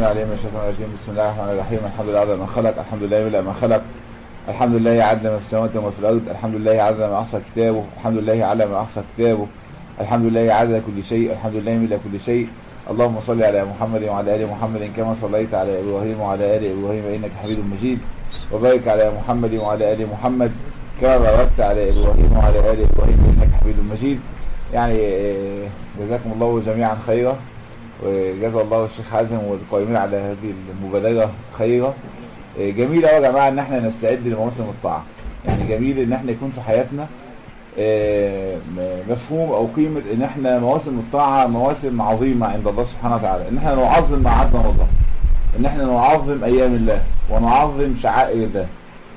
العليم من الشيطان الرجيم بسم الله الرحمن الرحيم الحمد لله عدد ما خلق الحمد لله ملء ما خلق الحمد لله عدد ما في السماوات وما في الأرض الحمد لله عدد ما أحصى كتابه الحمد لله على ما أحصى كتابه الحمد لله عدد كل شيء الحمد لله ملء كل شيء اللهم صل على محمد وعلى آل محمد كما صليت على إبراهيم وعلى آل إبراهيم إنك حميد مجيد وبارك على محمد وعلى آل محمد كما باركت على إبراهيم وعلى آل إبراهيم إنك حميد مجيد يعني جزاكم الله جميعا خيرا وجزا الله الشيخ حازم والقائمين على هذه المبادرة خيرا جميل يا جماعة ان احنا نستعد لمواسم الطاعة يعني جميل ان احنا يكون في حياتنا مفهوم او قيمة ان احنا مواسم الطاعة مواسم عظيمة عند الله سبحانه وتعالى ان احنا نعظم ما عظم الله ان احنا نعظم ايام الله ونعظم شعائر الله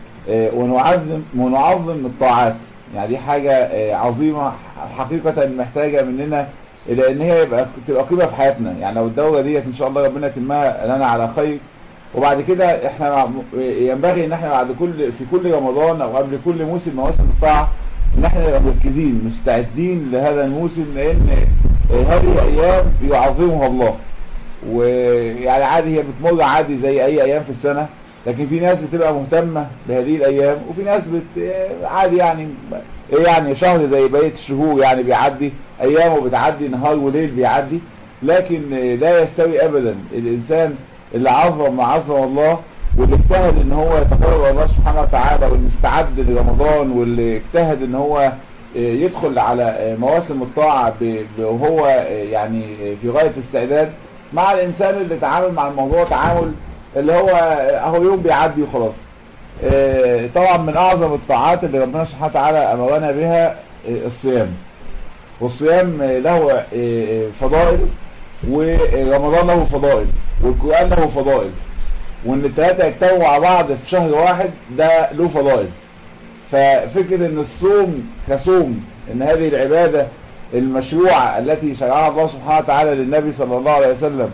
ونعظم ونعظم الطاعات يعني دي حاجة عظيمة حقيقة محتاجة مننا الى ان هي يبقى تبقى قيمه في حياتنا يعني لو الدوره ديت ان شاء الله ربنا يتمها لنا على خير وبعد كده احنا ينبغي ان احنا بعد كل في كل رمضان او قبل كل موسم مواسم الطاعه ان احنا نبقى مركزين مستعدين لهذا الموسم لان هذه ايام يعظمها الله ويعني عادي هي بتمر عادي زي اي ايام في السنه لكن في ناس بتبقى مهتمة بهذه الايام وفي ناس بت... عادي يعني يعني شهر زي بقية الشهور يعني بيعدي ايامه بتعدي نهار وليل بيعدي لكن لا يستوي ابدا الانسان اللي عظم ما عظم الله واللي اجتهد ان هو يتقرب الله سبحانه وتعالى واللي استعد لرمضان واللي اجتهد ان هو يدخل على مواسم الطاعة وهو يعني في غاية استعداد مع الانسان اللي تعامل مع الموضوع تعامل اللي هو اهو يوم بيعدي وخلاص طبعا من اعظم الطاعات اللي ربنا سبحانه وتعالى امرنا بها الصيام والصيام له فضائل ورمضان له فضائل والقرآن له فضائل وان الثلاثة يجتمعوا مع بعض في شهر واحد ده له فضائل ففكرة ان الصوم كصوم ان هذه العبادة المشروعة التي شرعها الله سبحانه وتعالى للنبي صلى الله عليه وسلم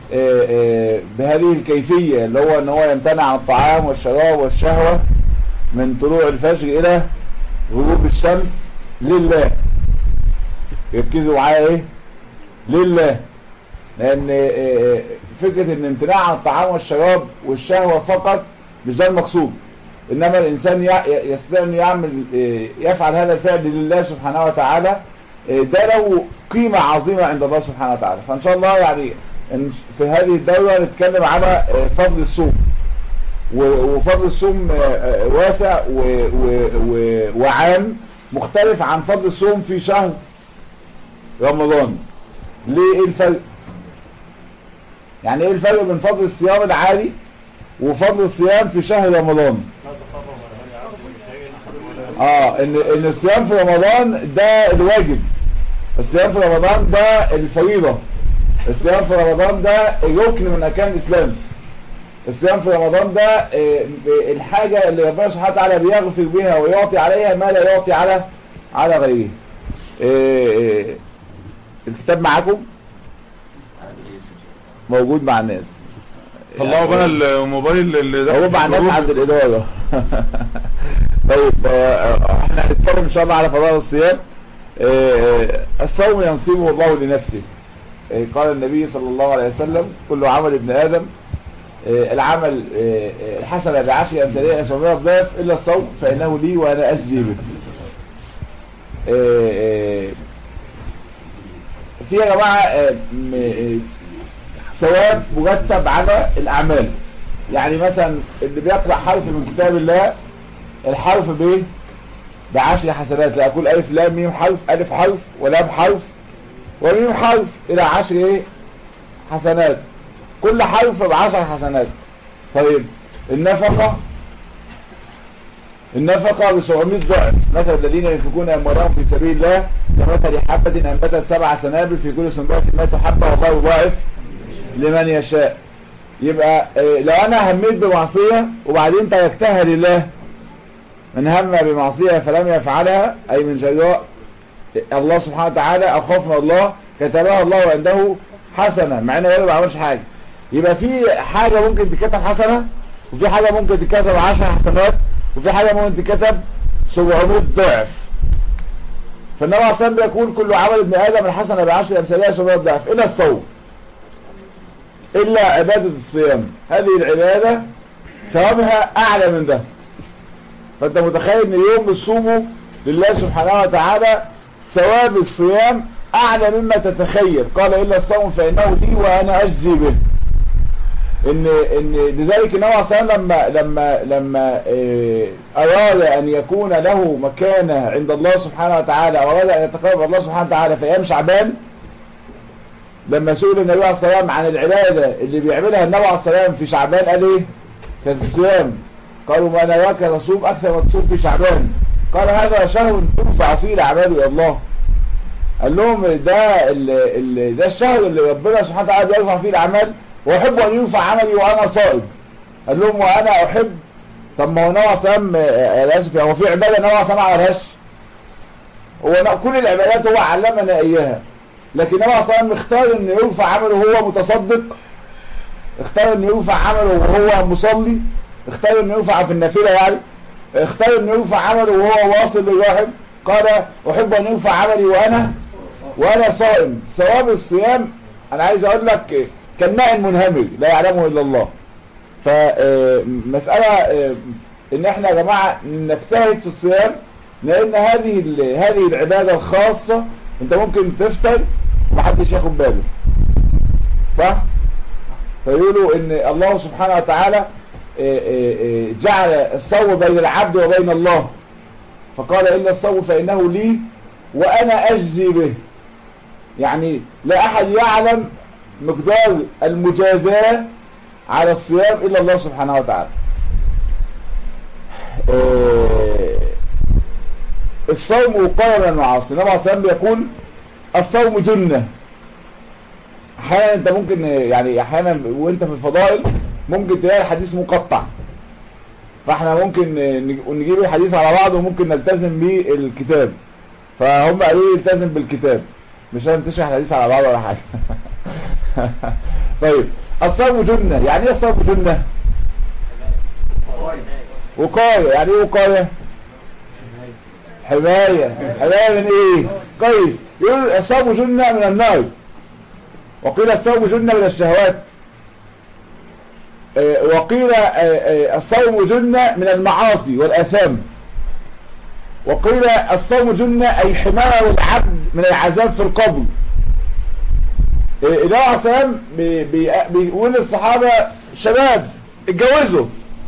بهذه الكيفية اللي هو ان هو يمتنع عن الطعام والشراب والشهوة من طلوع الفجر الى غروب الشمس لله يركزوا معايا ايه لله لان فكرة ان امتناع عن الطعام والشراب والشهوة فقط مش ده المقصود انما الانسان يستطيع انه يعمل يفعل هذا الفعل لله سبحانه وتعالى ده له قيمة عظيمة عند الله سبحانه وتعالى فان شاء الله يعني في هذه الدورة نتكلم على فضل الصوم وفضل الصوم واسع وعام مختلف عن فضل الصوم في شهر رمضان ليه ايه الفرق يعني ايه الفرق بين فضل الصيام العادي وفضل الصيام في شهر رمضان اه ان ان الصيام في رمضان ده الواجب الصيام في رمضان ده الفريضه الصيام في رمضان ده ركن من اركان الاسلام الصيام في رمضان ده الحاجة اللي ربنا سبحانه وتعالى بيغفر بها ويعطي عليها ما لا يعطي على على غيره الكتاب معاكم موجود مع الناس طلعوا بنا الموبايل اللي هو مع الناس عند الإدارة طيب احنا هنتكلم ان شاء الله على فضائل الصيام الصوم ينصيبه الله لنفسه قال النبي صلى الله عليه وسلم كل عمل ابن آدم العمل الحسنة بعشر أمثالية أسمية الضعف إلا الصوم فإنه لي وأنا أسجي به في يا جماعة ثواب مرتب على الأعمال يعني مثلا اللي بيقرأ حرف من كتاب الله الحرف بايه بعشر حسنات لا أقول ألف لام ميم حرف ألف حرف ولام حرف وميم حرف إلى عشر ايه حسنات كل حرف بعشر حسنات طيب النفقة النفقة ب 700 ضعف مثل الذين ينفقون أموالهم في سبيل الله كمثل حبة أنبتت سبع سنابل في كل سنبلة مئة حبة والله يضاعف لمن يشاء يبقى لو أنا هميت بمعصية وبعدين تركتها لله من هم بمعصية فلم يفعلها أي من جراء الله سبحانه وتعالى أو خوف من الله كتبها الله عنده حسنة مع انه ما عملش حاجة يبقى في حاجة ممكن تكتب حسنة وفي حاجة ممكن تكتب 10 حسنات وفي حاجة ممكن تكتب 700 ضعف فالنبي عليه الصلاة بيقول كل عمل ابن آدم الحسنة بعشر أمثالها 700 ضعف إلى الصوم الا عبادة الصيام هذه العبادة ثوابها اعلى من ده فانت متخيل ان يوم بتصومه لله سبحانه وتعالى ثواب الصيام اعلى مما تتخيل قال الا الصوم فانه لي وانا اجزي به ان ان لذلك النبي صلى الله عليه وسلم لما لما لما إيه اراد ان يكون له مكانه عند الله سبحانه وتعالى اراد ان يتقرب الله سبحانه وتعالى في ايام شعبان لما سئل النبي عليه الصلاه والسلام عن العباده اللي بيعملها النبي عليه الصلاه والسلام في شعبان قال ايه كانت الصيام قالوا ما نراك تصوم اكثر ما تصوم في شعبان قال هذا شهر ترفع فيه الاعمال الى الله قال لهم ده ال ال ده الشهر اللي ربنا سبحانه وتعالى بيرفع فيه الاعمال واحب ان يرفع عملي وانا صائم قال لهم وانا احب طب ما هو نوع صيام انا اسف هو في عباده نوع صيام ما عملهاش هو كل العبادات هو علمنا اياها لكن نوع صيام اختار ان يرفع عمله وهو متصدق اختار ان يرفع عمله وهو مصلي اختار ان يرفع في النافله يعني اختار ان يرفع عمله وهو واصل للرحم قال احب ان يرفع عملي وانا وانا صائم ثواب الصيام انا عايز اقول لك كالماء منهمر لا يعلمه الا الله فمسألة ان احنا يا جماعة نجتهد في الصيام لان هذه هذه العبادة الخاصة انت ممكن تفطر ومحدش ياخد باله صح فيقولوا ان الله سبحانه وتعالى جعل الصوم بين العبد وبين الله فقال إلا الصوم فإنه لي وأنا أجزي به يعني لا أحد يعلم مقدار المجازاة على الصيام إلا الله سبحانه وتعالى الصوم وقال من المعاصي النبي عليه الصلاة يقول الصوم جنة احيانا انت ممكن يعني احيانا وانت في الفضائل ممكن تلاقي الحديث مقطع فاحنا ممكن نجيب الحديث على بعض وممكن نلتزم بالكتاب فهم قالوا لي التزم بالكتاب مش لازم تشرح الحديث على بعض ولا حاجه طيب الصوم جنة يعني ايه الصوم جنة وقاية يعني ايه وقاية حماية حماية من ايه كويس يقول الصوم جنة من النار وقيل الصوم جنة من الشهوات وقيل الصوم جنة من المعاصي والآثام وقيل الصوم جنة أي حماية العبد من العذاب في القبر النبي عليه السلام بيقول للصحابة شباب اتجوزوا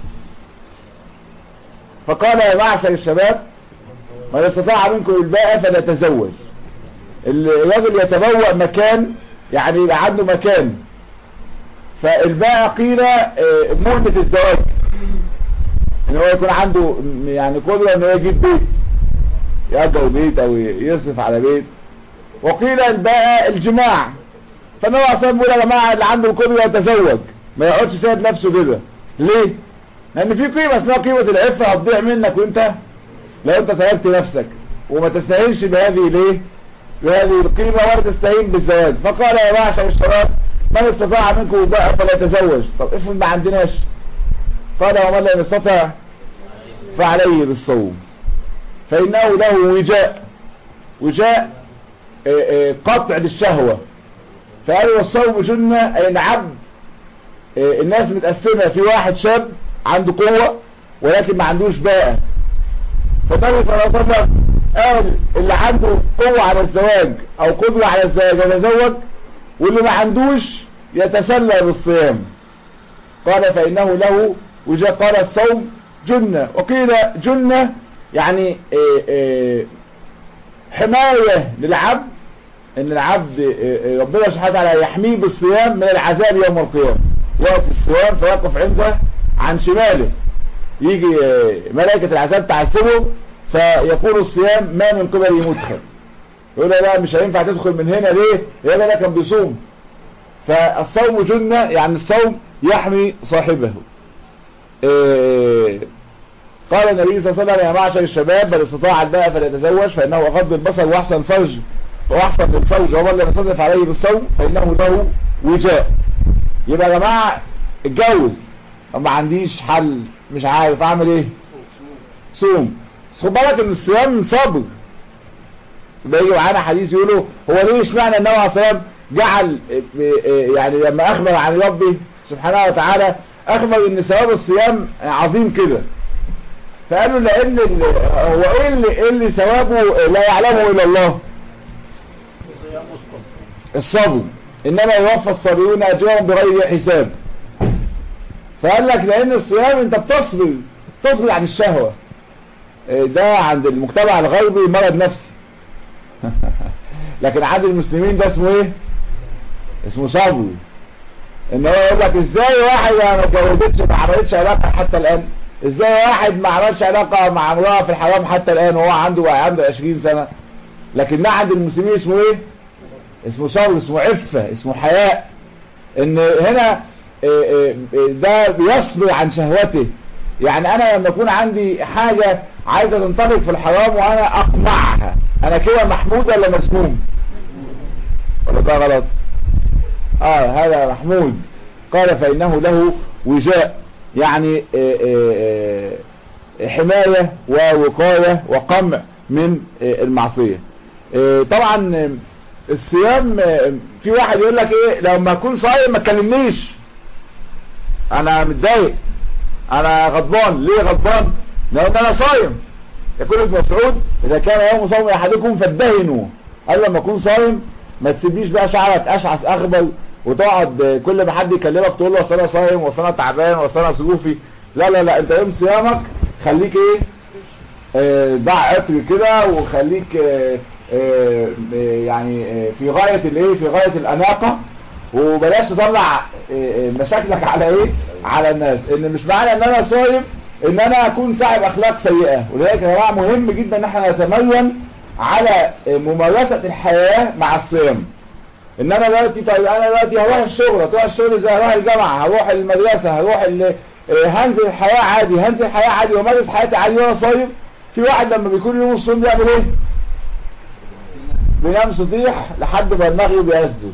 فقال يا معشر الشباب من استطاع منكم الباء فلا تزوج الرجل يتبوأ مكان يعني يبقى عنده مكان فالباء قيل مهمة الزواج ان هو يكون عنده يعني قدرة ان هو يجيب بيت يأجر بيت او يصرف على بيت وقيل الباء الجماع فالنبي عليه الصلاه والسلام يا جماعه اللي عنده القدره يتزوج ما يقعدش سايب نفسه كده ليه؟ لان في قيمه اسمها قيمه العفه هتضيع منك وانت لو انت سيبت نفسك وما تستهينش بهذه ليه؟ بهذه القيمه ولا تستهين بالزواج فقال يا معشر الشباب من استطاع منكم بقى فلا يتزوج طب افرض ما عندناش قال ومن لم يستطع فعليه بالصوم فانه له وجاء وجاء قطع للشهوه فقالوا والصوم جنة اي ان عبد الناس متقسمة في واحد شاب عنده قوة ولكن ما عندوش باقة فالنبي صلى الله عليه وسلم قال اللي عنده قوة على الزواج او قدرة على الزواج يتزوج واللي ما عندوش يتسلى بالصيام قال فانه له وجاء قال الصوم جنة وقيل جنة يعني حماية للعبد ان العبد ربنا سبحانه وتعالى يحميه بالصيام من العذاب يوم القيامة وقت الصيام فيقف عنده عن شماله يجي ملائكة العذاب تعذبه فيكون الصيام ما من قبل مدخل يقول لا مش هينفع تدخل من هنا ليه يا ده كان بيصوم فالصوم جنة يعني الصوم يحمي صاحبه إيه قال النبي صلى الله عليه وسلم يا معشر الشباب بل استطاع الباء فليتزوج فانه اغض البصر واحسن الفرج واحسن للفوج ومن لم يصدف عليه بالصوم فانه له وجاء يبقى يا جماعه اتجوز ما عنديش حل مش عارف اعمل ايه صوم خد بالك ان الصيام صبر يبقى يجي معانا حديث يقولوا هو ليه اشمعنى النبي عليه الصلاه جعل يعني لما اخبر عن ربه سبحانه وتعالى اخبر ان ثواب الصيام عظيم كده فقالوا لان هو ايه اللي, إيه اللي ثوابه لا يعلمه الا الله الصبر انما يوفى الصابرون اجرهم بغير حساب فقال لك لان الصيام انت بتصبر تصبر عن الشهوة ده عند المجتمع الغربي مرض نفسي لكن عند المسلمين ده اسمه ايه اسمه صبر ان هو يقول لك ازاي واحد ما اتجوزتش ما عملتش علاقه حتى الان ازاي واحد ما عملش علاقه مع امراه في الحرام حتى الان وهو عنده بقى عنده 20 سنه لكن ده عند المسلمين اسمه ايه اسمه صبر اسمه عفه اسمه حياء ان هنا ده بيصبر عن شهوته يعني انا لما يكون عندي حاجة عايزة تنطلق في الحرام وانا اقمعها انا كده محمود ولا مسموم ولا ده غلط اه هذا محمود قال فانه له وجاء يعني آآ آآ حماية ووقاية وقمع من المعصية طبعا الصيام في واحد يقول لك ايه لما اكون صايم ما تكلمنيش انا متضايق انا غضبان ليه غضبان لان انا صايم يقول ابن مسعود اذا كان يوم صوم احدكم فادهنوا قال لما اكون صايم ما تسيبنيش بقى شعرك اشعث اغبل وتقعد كل ما حد يكلمك تقول له اصل انا صايم واصل انا تعبان واصل انا ظروفي لا لا لا انت يوم صيامك خليك ايه اه ضع عطر كده وخليك اه اه يعني في غاية الايه في غاية الاناقة وبلاش تطلع مشاكلك على ايه على الناس ان مش معنى ان انا صايم ان انا اكون صاحب اخلاق سيئة ولذلك يا جماعه مهم جدا ان احنا نتمرن على ممارسة الحياة مع الصيام ان انا دلوقتي طيب انا دلوقتي هروح الشغل هروح الشغل زي هروح الجامعة هروح المدرسة هروح هنزل الحياة عادي هنزل الحياة عادي ومارس حياتي عادي وانا صايم في واحد لما بيكون يوم الصوم بيعمل ايه بينام سطيح لحد ما المغرب يأذن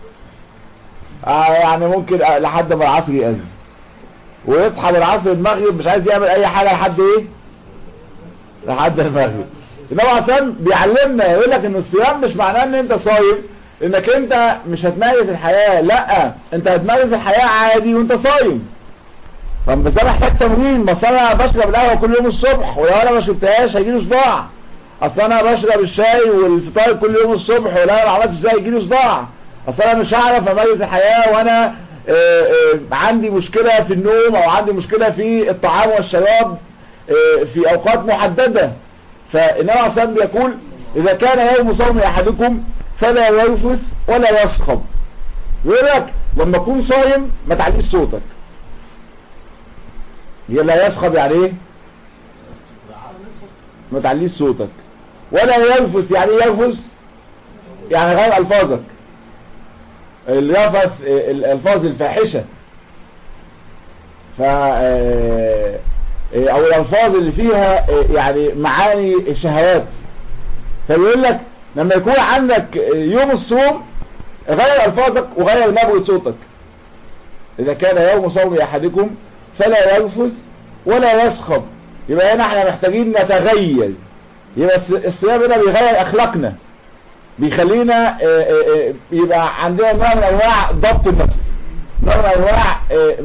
آه يعني ممكن لحد ما العصر يأذن ويصحى بالعصر المغرب مش عايز يعمل اي حاجة لحد ايه لحد المغرب انما عشان بيعلمنا يقول لك ان الصيام مش معناه ان انت صايم انك انت مش هتمارس الحياة لا انت هتمارس الحياة عادي وانت صايم طب بس ده محتاج تمرين بس انا بشرب القهوة كل يوم الصبح ولو انا ما شربتهاش هيجيلي صداع اصل انا بشرب الشاي والفطار كل يوم الصبح ولو انا ما عملتش ازاي يجيلي صداع اصل انا مش هعرف اميز الحياة وانا آآ آآ عندي مشكلة في النوم او عندي مشكلة في الطعام والشراب في اوقات محددة فانما اصلا بيقول اذا كان يوم صوم احدكم فلا يرفث ولا يصخب يقول لك لما تكون صايم ما تعليش صوتك لا يصخب يعني ايه ما تعليش صوتك ولا يرفث يعني ايه يرفث يعني غير الفاظك الرفث الالفاظ الفاحشة ف او الالفاظ اللي فيها يعني معاني الشهوات فبيقول لك لما يكون عندك يوم الصوم غير الفاظك وغير نبرة صوتك اذا كان يوم صوم احدكم فلا يرفث ولا يسخب يبقى هنا احنا محتاجين نتغير يبقى الصيام هنا بيغير اخلاقنا بيخلينا يبقى عندنا نوع من انواع ضبط النفس نوع من انواع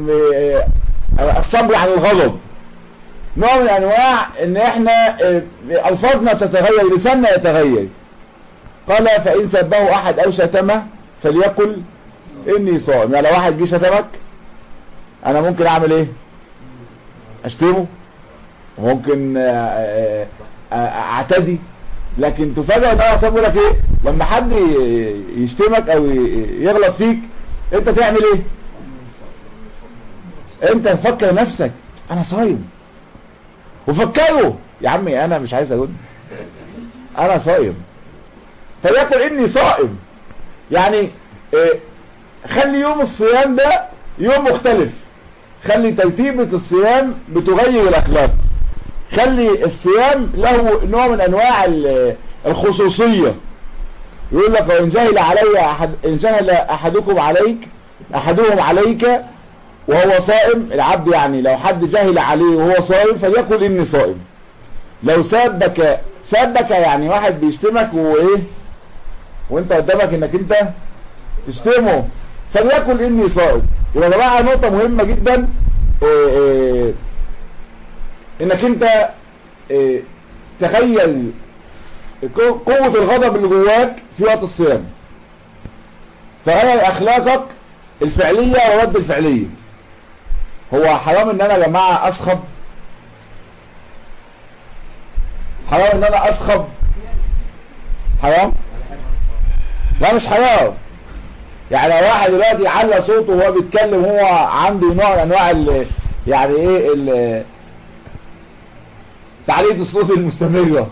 الصبر عن الغضب نوع من انواع ان احنا الفاظنا تتغير لساننا يتغير قال فان سبه احد او شتمه فليقل اني صائم يعني لو واحد جه شتمك انا ممكن اعمل ايه اشتمه ممكن اعتدي لكن تفاجئ ان انا بقول لك ايه لما حد يشتمك او يغلط فيك انت تعمل ايه انت تفكر نفسك انا صايم وفكروا يا عمي انا مش عايز اقول انا صايم فيقول اني صائم يعني إيه خلي يوم الصيام ده يوم مختلف خلي ترتيبة الصيام بتغير الاخلاق خلي الصيام له نوع من انواع الخصوصية يقول لك وان جهل علي أحد ان جهل احدكم عليك احدهم عليك وهو صائم العبد يعني لو حد جهل عليه وهو صائم فليقل اني صائم لو سابك سابك يعني واحد بيشتمك وايه وانت قدامك انك انت تشتمه فليقل اني صائم يبقى يا جماعه نقطه مهمه جدا إيه إيه انك انت إيه تخيل قوة الغضب اللي جواك في وقت الصيام تغير اخلاقك الفعلية ورد الفعلية هو حرام ان انا يا جماعة اسخب حرام ان انا اسخب حرام لا مش حرام يعني لو واحد دلوقتي على صوته وهو بيتكلم هو عنده نوع من انواع ال يعني ايه ال تعليق الصوت المستمرة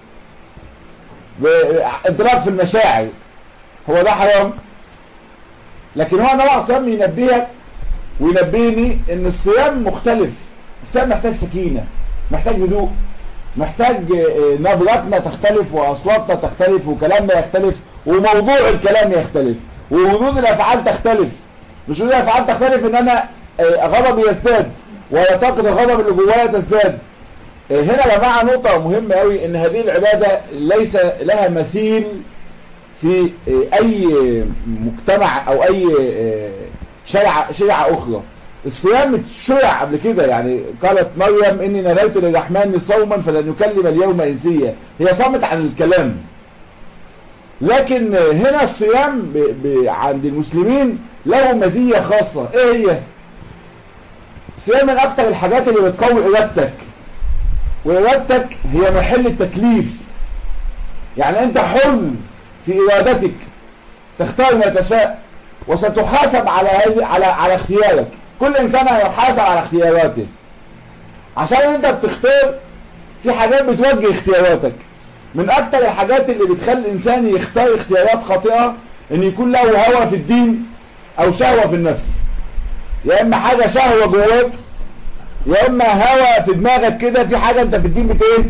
اضراب في المشاعر هو ده حرام لكن هو نوع صيام ينبهك وينبهني ان الصيام مختلف الصيام محتاج سكينة محتاج هدوء محتاج نبرتنا تختلف واصواتنا تختلف وكلامنا يختلف وموضوع الكلام يختلف وردود الافعال تختلف مش ردود الافعال تختلف ان انا غضبي يزداد ولا طاقة الغضب اللي جوايا تزداد هنا يا جماعه نقطة مهمة قوي ان هذه العبادة ليس لها مثيل في اي مجتمع او اي شرع شريعة اخرى الصيام شرع قبل كده يعني قالت مريم اني نذرت للرحمن صوما فلن نكلم اليوم انسيا هي صامت عن الكلام لكن هنا الصيام ب... ب... عند المسلمين له مزية خاصة ايه هي الصيام من اكتر الحاجات اللي بتقوي ارادتك وارادتك هي محل التكليف يعني انت حر في ارادتك تختار ما تشاء وستحاسب على هذه على على اختيارك كل انسان هيحاسب على اختياراته عشان انت بتختار في حاجات بتوجه اختياراتك من اكتر الحاجات اللي بتخلي الانسان يختار اختيارات خاطئة ان يكون له هوى في الدين او شهوة في النفس يا اما حاجة شهوة جواك يا اما هوى في دماغك كده في حاجة انت في الدين بت ايه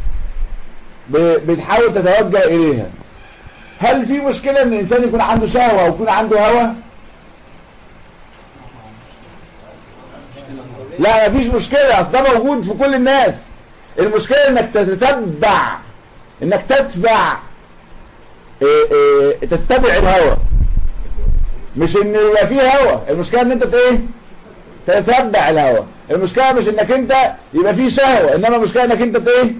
بتحاول تتوجه اليها هل في مشكلة ان الانسان يكون عنده شهوة او يكون عنده هوى لا مفيش مشكلة اصل ده موجود في كل الناس المشكلة انك تتبع انك تتبع إيه إيه تتبع الهوى مش ان يبقى فيه هوى المشكلة ان انت ايه تتبع الهوى المشكلة مش انك انت يبقى فيه شهوة انما المشكلة انك انت ايه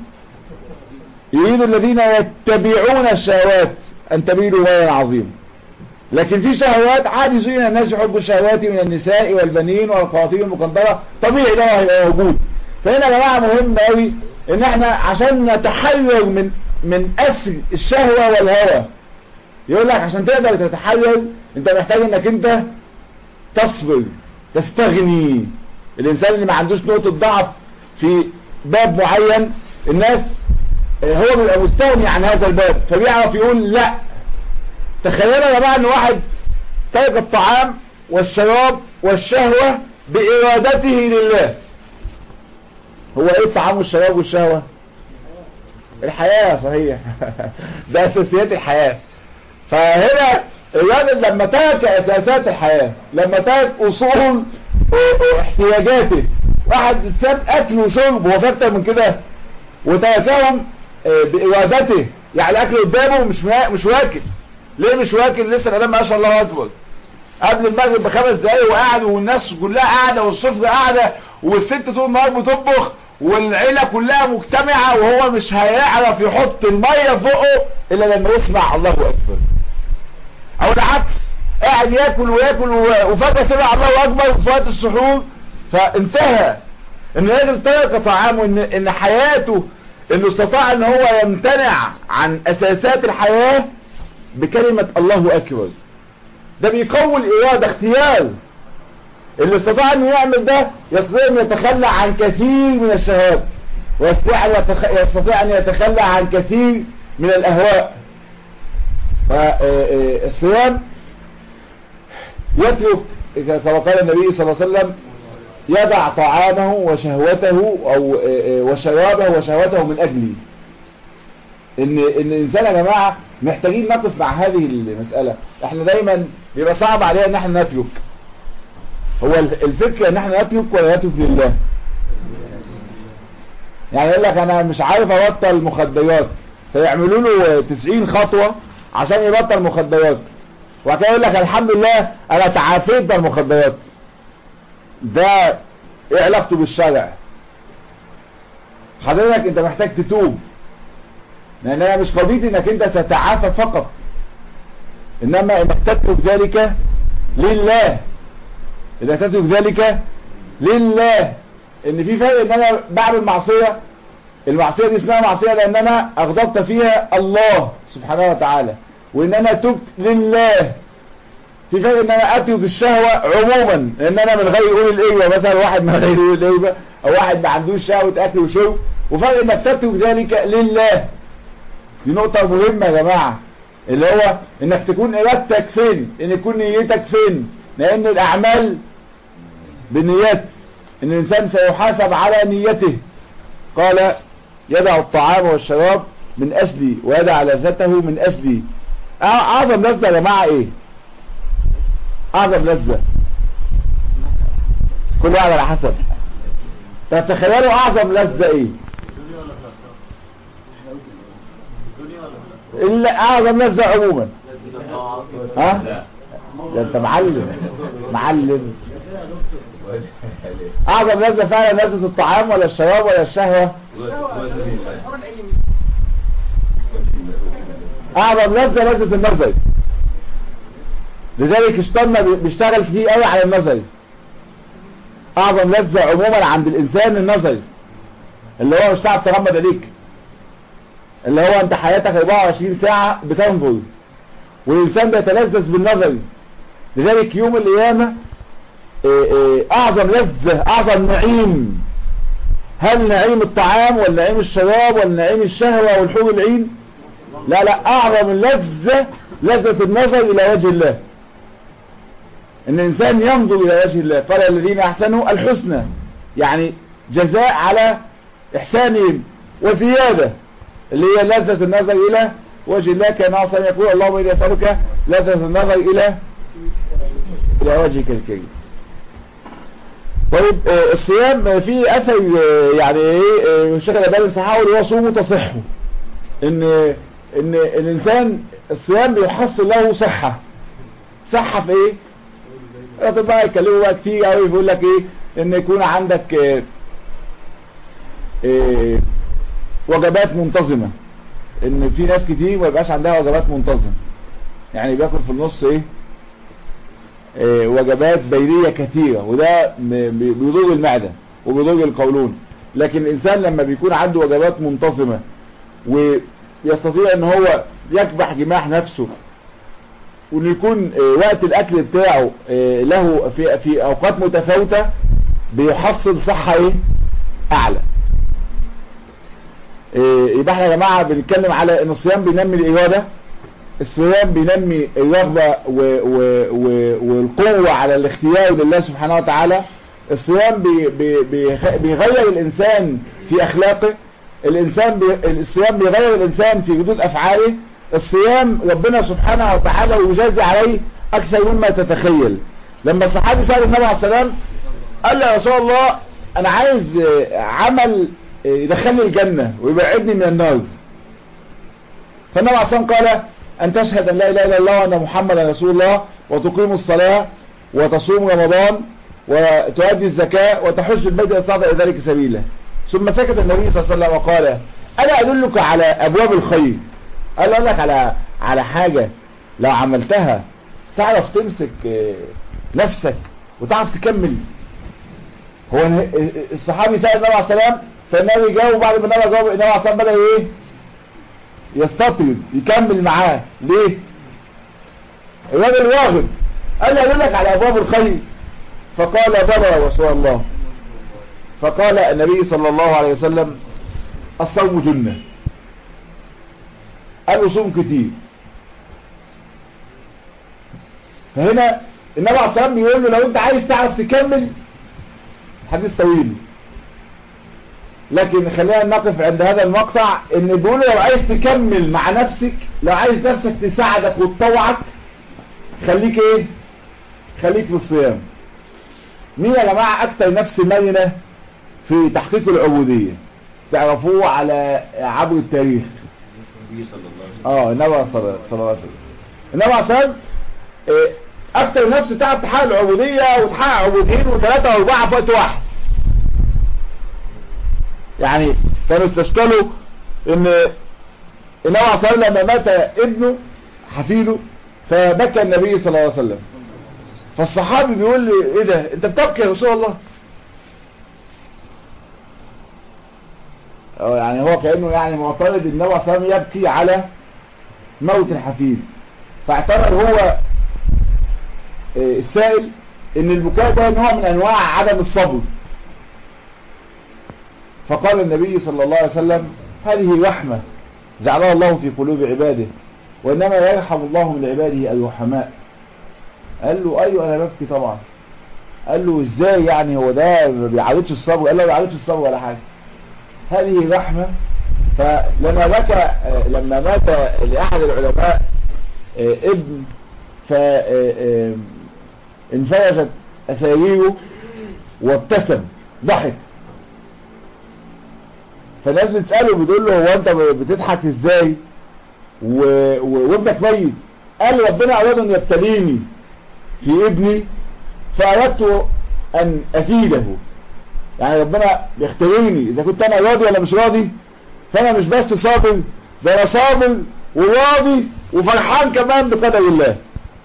يريد الذين يتبعون الشهوات ان تميلوا ميلا عظيم لكن في شهوات عادي زين الناس يحبوا الشهوات من النساء والبنين والقناطير المقنطرة طبيعي ده هيبقى موجود فهنا يا جماعة مهم قوي ان احنا عشان نتحرر من من اسر الشهوة والهوى يقول لك عشان تقدر تتحرر انت محتاج انك انت تصبر تستغني الانسان اللي ما عندوش نقطة ضعف في باب معين الناس هو بيبقى مستغني عن هذا الباب فبيعرف يقول لا تخيلوا يا جماعه ان واحد ترك الطعام والشراب والشهوة بإرادته لله هو ايه الطعام والشراب والشهوة الحياة صحيح ده اساسيات الحياة فهنا الراجل لما ترك اساسات الحياة لما ترك اصول احتياجاته واحد ساب اكل وشرب هو اكتر من كده وتركهم بارادته يعني الاكل قدامه مش مش واكل ليه مش واكل لسه الادام ما شاء الله اكبر قبل المغرب بخمس دقايق وقاعد والناس كلها قاعده والصفر قاعده والست طول النهار بتطبخ والعيله كلها مجتمعه وهو مش هيعرف يحط الميه فوقه الا لما يسمع الله اكبر او العكس قاعد ياكل وياكل وفجاه سمع الله اكبر في وقت السحور فانتهى ان الراجل ترك طعامه ان ان حياته انه استطاع ان هو يمتنع عن اساسات الحياه بكلمه الله اكبر ده بيقوي الاراده اختيار اللي استطاع انه يعمل ده يستطيع ان يتخلى عن كثير من الشهوات ويستطيع ان يستطيع ان يتخلى عن كثير من الاهواء فالصيام يترك كما قال النبي صلى الله عليه وسلم يدع طعامه وشهوته او وشرابه وشهوته من اجلي ان ان الانسان يا جماعه محتاجين نقف مع هذه المساله احنا دايما بيبقى صعب علينا ان احنا نترك هو الفكره ان احنا نترك ولا نترك لله يعني يقول لك انا مش عارف ابطل مخدرات فيعملوا له 90 خطوه عشان يبطل مخدرات وبعد كده يقول لك الحمد لله انا تعافيت من المخدرات ده ايه علاقته بالشرع حضرتك انت محتاج تتوب لان انا مش قضيتي انك انت تتعافى فقط انما انك تترك ذلك لله انك تترك ذلك لله ان في فرق ان انا بعمل معصية المعصية دي اسمها معصية لان انا اغضبت فيها الله سبحانه وتعالى وان انا تبت لله في فرق ان انا اترك الشهوة عموما ان انا من غير يقول الايوه مثلا واحد من غير يقول الايوه او واحد ما عندوش شهوة اكل وشرب وفرق انك تترك ذلك لله دي نقطة مهمة يا جماعة اللي هو انك تكون ارادتك فين ان يكون نيتك فين لان الاعمال بالنيات ان الانسان سيحاسب على نيته قال يدع الطعام والشراب من اجلي ويدع لذته من اجلي اعظم لذة يا جماعة ايه اعظم لذة كل واحد على حسب تتخيلوا اعظم لذة ايه الا اعظم لذة عموما ها ده انت معلم معلم اعظم لذة فعلا لذة الطعام ولا الشراب ولا الشهوة اعظم لذة لذة النظر لذلك الشيطان بيشتغل كتير قوي على النظر اعظم لذة عموما عند الانسان النظر اللي هو مش هتعرف تغمض عليك اللي هو انت حياتك 24 ساعة بتنظر والانسان بيتلذذ بالنظر لذلك يوم القيامة اعظم لذة اعظم نعيم هل نعيم الطعام ولا نعيم الشراب ولا نعيم الشهوة والحور العين لا لا اعظم لذة لذة النظر الى وجه الله ان الانسان ينظر الى وجه الله قال الذين احسنوا الحسنى يعني جزاء على احسانهم وزيادة اللي هي لذة النظر الى وجه الله كما اصلا يقول اللهم اني اسالك لذة النظر الى الى وجهك الكريم طيب آه الصيام آه في اثر آه يعني ايه الشيخ الالباني صححه اللي هو صومه تصحه ان ان الانسان الصيام بيحصل له صحة صحة في ايه الاطباء يتكلموا بقى كتير قوي بيقول لك ايه ان يكون عندك إيه إيه وجبات منتظمة ان في ناس كتير ما يبقاش عندها وجبات منتظمة يعني بياكل في النص ايه, إيه وجبات بيرية كثيرة وده بيضر المعدة وبيضر القولون لكن الانسان لما بيكون عنده وجبات منتظمة ويستطيع ان هو يكبح جماح نفسه وان يكون وقت الاكل بتاعه له في, في اوقات متفاوتة بيحصل صحة ايه اعلى يبقى احنا يا جماعة بنتكلم على ان الصيام بينمي الارادة الصيام بينمي الرغبة والقوة على الاختيار لله سبحانه وتعالى الصيام بي بي بيغير الانسان في اخلاقه الانسان بي الصيام بيغير الانسان في ردود افعاله الصيام ربنا سبحانه وتعالى يجازي عليه اكثر مما تتخيل لما الصحابي سأل النبي عليه السلام قال له يا رسول الله انا عايز عمل يدخلني الجنة ويبعدني من النار فالنبي عليه السلام قال ان تشهد ان لا اله الا الله وان محمدا رسول الله وتقيم الصلاة وتصوم رمضان وتؤدي الزكاة وتحج البيت استطاع الى ذلك سبيلا ثم سكت النبي صلى الله عليه وسلم وقال انا ادلك على ابواب الخير قال اقول لك على على حاجة لو عملتها تعرف تمسك نفسك وتعرف تكمل هو الصحابي سأل النبي عليه السلام فالنبي جاوب بعد ما النبي جاوب النبي عليه السلام بدأ ايه يستطرد يكمل معاه ليه الراجل راغب قال لي لك على ابواب الخير فقال بلى يا رسول الله فقال النبي صلى الله عليه وسلم الصوم جنة قال له صوم كتير فهنا النبي عليه الصلاة والسلام بيقول له لو انت عايز تعرف تكمل حديث طويل لكن خلينا نقف عند هذا المقطع ان بيقول لو عايز تكمل مع نفسك لو عايز نفسك تساعدك وتطوعك خليك ايه خليك في الصيام مين يا جماعة اكتر نفس مرنة في تحقيق العبودية تعرفوه على عبر التاريخ اه النبي صلى الله عليه وسلم النبي صلى الله عليه وسلم اه اكتر نفس تعرف تحقق العبودية وتحقق عبودين وثلاثة واربعة في وقت واحد يعني كانوا استشكلوا ان النبي عليه الصلاة والسلام لما مات ابنه حفيده فبكى النبي صلى الله عليه وسلم فالصحابي بيقول لي ايه ده انت بتبكي يا رسول الله اه يعني هو كأنه يعني معترض النبي صلى الله عليه وسلم يبكي على موت الحفيد فاعتبر هو اه السائل ان البكاء ده نوع من انواع عدم الصبر فقال النبي صلى الله عليه وسلم هذه رحمة جعلها الله في قلوب عباده وإنما يرحم الله من عباده الرحماء قال له أيوة أنا ببكي طبعا قال له إزاي يعني هو ده ما بيعرضش الصبر قال له ما بيعرضش الصبر ولا حاجة هذه رحمة فلما بكى لما مات لأحد العلماء ابن فانفرجت أساريره وابتسم ضحك فالناس بتسأله بتقول له هو انت بتضحك ازاي وابنك ميت قال ربنا اراد ان يبتليني في ابني فاردت ان افيده يعني ربنا بيختبرني اذا كنت انا راضي ولا مش راضي فانا مش بس صابر ده انا صابر وراضي وفرحان كمان بقدر الله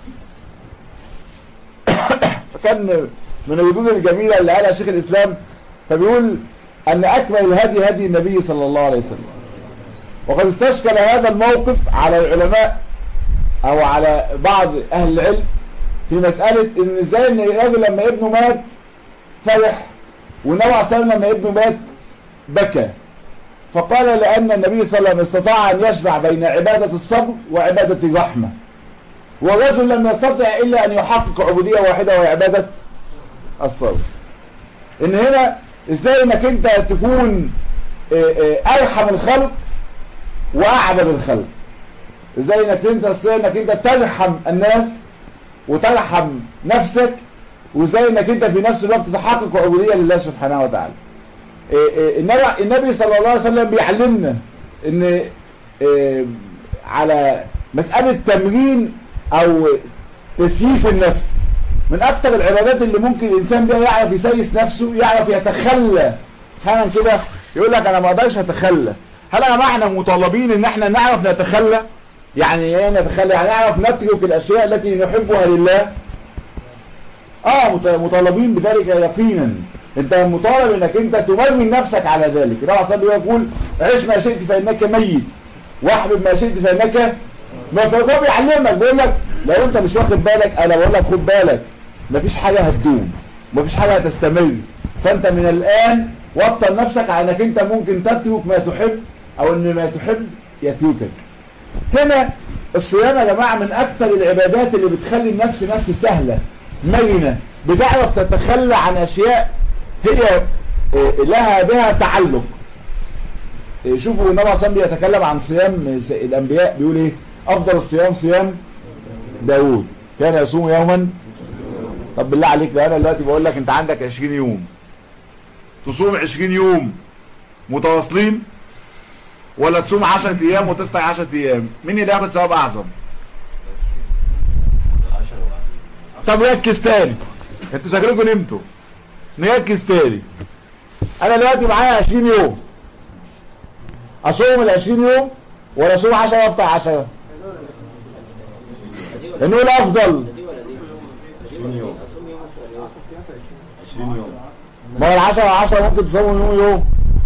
فكان من الردود الجميلة اللي قالها شيخ الاسلام فبيقول أن أكمل الهدي هدي النبي صلى الله عليه وسلم وقد استشكل هذا الموقف على العلماء أو على بعض أهل العلم في مسألة إن إزاي إن الراجل لما ابنه مات فرح والنبي عليه الصلاة والسلام لما ابنه مات بكى فقال لأن النبي صلى الله عليه وسلم استطاع أن يجمع بين عبادة الصبر وعبادة الرحمة والرجل لم يستطع إلا أن يحقق عبودية واحدة وهي عبادة الصبر إن هنا ازاي انك انت تكون ارحم الخلق واعبد الخلق ازاي انك انت ازاي انك انت ترحم الناس وترحم نفسك وازاي انك انت في نفس الوقت تحقق عبودية لله سبحانه وتعالى النبي صلى الله عليه وسلم بيعلمنا ان على مسألة تمرين او تسييس النفس من اكثر العبادات اللي ممكن الانسان بيها يعرف يسيس نفسه يعرف يتخلى احيانا كده يقول لك انا ما اقدرش اتخلى هل يا جماعه احنا مطالبين ان احنا نعرف نتخلى يعني ايه نتخلى يعني نعرف نترك الاشياء التي نحبها لله اه مطالبين بذلك يقينا انت مطالب انك انت تمرن نفسك على ذلك النبي صلى الله عليه يقول عيش ما شئت فانك ميت واحبب ما شئت فانك ما فهو بيعلمك بيقول لك لو انت مش واخد بالك انا بقول لك خد بالك مفيش حاجة هتدوم مفيش حاجة هتستمر فانت من الان وطن نفسك على انك انت ممكن تترك ما تحب او ان ما تحب يتركك هنا الصيام يا جماعة من اكثر العبادات اللي بتخلي النفس نفس سهلة مرنة بتعرف تتخلى عن اشياء هي لها بها تعلق شوفوا النبي صلى الله بيتكلم عن صيام الانبياء بيقول ايه افضل الصيام صيام داود كان يصوم يوما طب بالله عليك ده انا دلوقتي بقول لك انت عندك 20 يوم تصوم 20 يوم متواصلين ولا تصوم 10 ايام وتفطر 10 ايام مين اللي ياخد ثواب اعظم طب ركز تاني انتوا شكلكم نمتوا نركز تاني انا دلوقتي معايا 20 يوم اصوم ال 20 يوم ولا اصوم 10 وافطر 10 نقول افضل ما هو العشرة وعشرة ممكن تصوم يوم يوم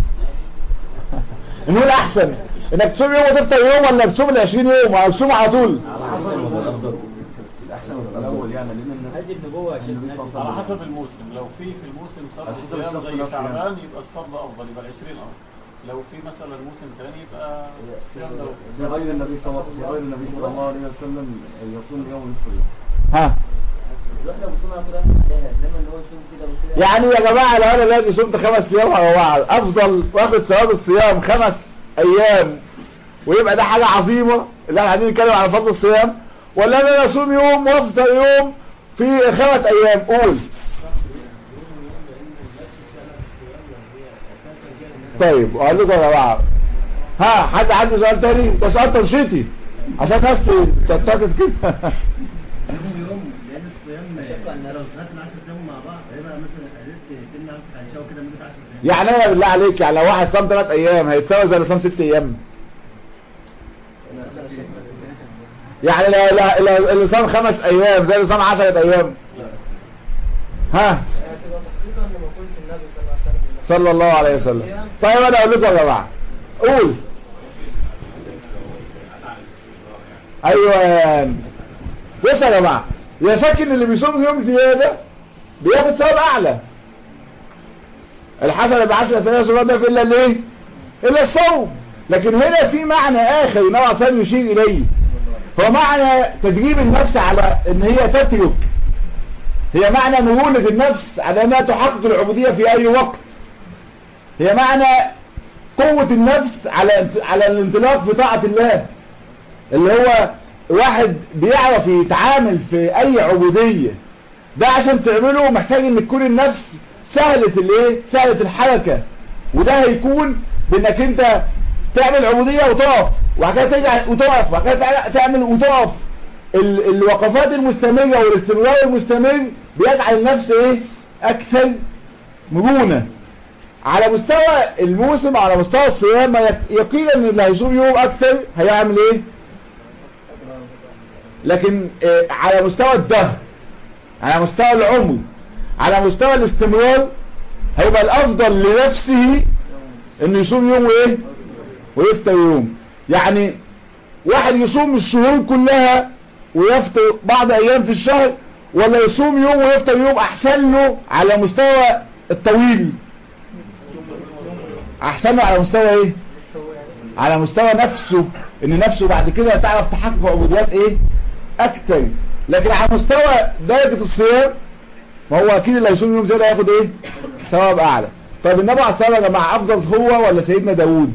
نقول احسن انك تصوم يوم وتفطر يوم ولا تصوم ال 20 يوم او تصوم على طول الاحسن الاول يعني لان هذه النبوة عشان على حسب الموسم لو في في الموسم صار صيام زي شعبان يبقى الفرض افضل يبقى ال 20 افضل لو في مثلا موسم ثاني يبقى صيام لو في غير النبي صلى الله في غير النبي صلى الله عليه وسلم يصوم يوم ونصف يوم ها الواحدة بتصوم على طول عليها انما ان هو يصوم كده وكده يعني يا جماعة لو انا دلوقتي صمت خمس ايام على بعض افضل واخد ثواب الصيام خمس ايام ويبقى ده حاجة عظيمة اللي احنا قاعدين نتكلم على فضل الصيام ولا انا اصوم يوم وافطر يوم في خمس ايام قول طيب وقال لكم يا جماعة ها حد عنده سؤال تاني ده سؤال تنشيطي عشان الناس تتكت كده الحقيقة ان لو دخلت مع 10 ايام مع بعض هيبقى مثلا قدرت تمنع نفسك عن الشهوه كده مده 10 ايام يعني انا بالله عليك يعني لو واحد صام ثلاث ايام هيتساوي زي اللي صام ست ايام يعني لو لو- لو اللي صام خمس ايام زي اللي صام 10 ايام ها هتبقى تحقيقا لمقولة النبي صلى الله عليه وسلم صلى الله عليه وسلم طيب انا اقول لكم يا جماعه قول ايوه بص يا جماعه يا ساكن اللي بيصوم يوم زياده بياخد ثواب اعلى الحسنه بعشر سنين صلاه ده الا الايه الا الصوم لكن هنا في معنى اخر نوع عشان يشير اليه هو معنى تدريب النفس على ان هي تترك هي معنى مرونة النفس على انها تحقق العبودية في اي وقت هي معنى قوة النفس على على الانطلاق في طاعة الله اللي هو واحد بيعرف يتعامل في اي عبودية ده عشان تعمله محتاج ان تكون النفس سهلة الايه سهلة الحركة وده هيكون بانك انت تعمل عبودية وتقف وبعد كده ترجع وتقف وبعد كده تع- تعمل وتقف ال- الوقفات المستمرة والاستمرار المستمر بيجعل النفس ايه اكثر مرونة على مستوى الموسم على مستوى الصيام يق- يقينا ان اللي هيصوم يوم اكثر هيعمل ايه لكن آه، على مستوى الدهر على مستوى العمر على مستوى الاستمرار هيبقى الافضل لنفسه انه يصوم يوم وايه ويفطر يوم يعني واحد يصوم الشهور كلها ويفطر بعض ايام في الشهر ولا يصوم يوم ويفطر يوم احسن له على مستوى الطويل احسن له على مستوى ايه على مستوى نفسه ان نفسه بعد كده تعرف تحقق عبوديات ايه اكتر لكن على مستوى درجة الصيام ما هو اكيد اللي هيصوم يوم زيادة هياخد ايه ثواب اعلى طب النبي عليه الصلاه والسلام يا جماعه افضل هو ولا سيدنا داوود